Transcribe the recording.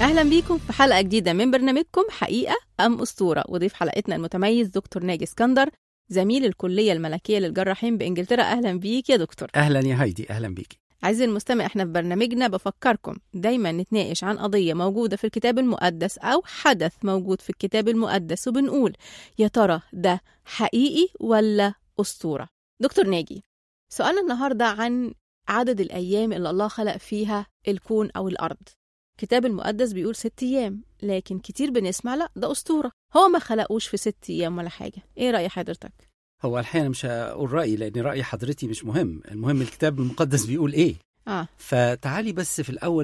أهلا بيكم في حلقة جديدة من برنامجكم حقيقة أم أسطورة وضيف حلقتنا المتميز دكتور ناجي اسكندر زميل الكلية الملكية للجراحين بإنجلترا أهلا بيك يا دكتور اهلا يا هايدي اهلا بيكي عزيزي المستمع احنا في برنامجنا بفكركم دايما نتناقش عن قضية موجودة في الكتاب المقدس أو حدث موجود في الكتاب المقدس وبنقول يا ترى ده حقيقي ولا أسطورة دكتور ناجي سؤالنا النهاردة عن عدد الأيام اللي الله خلق فيها الكون أو الأرض الكتاب المقدس بيقول ست أيام لكن كتير بنسمع لا ده أسطورة هو ما خلقوش في ست أيام ولا حاجة إيه رأي حضرتك؟ هو الحقيقه أنا مش هقول رايي لان راي حضرتي مش مهم المهم الكتاب المقدس بيقول ايه آه فتعالي بس في الاول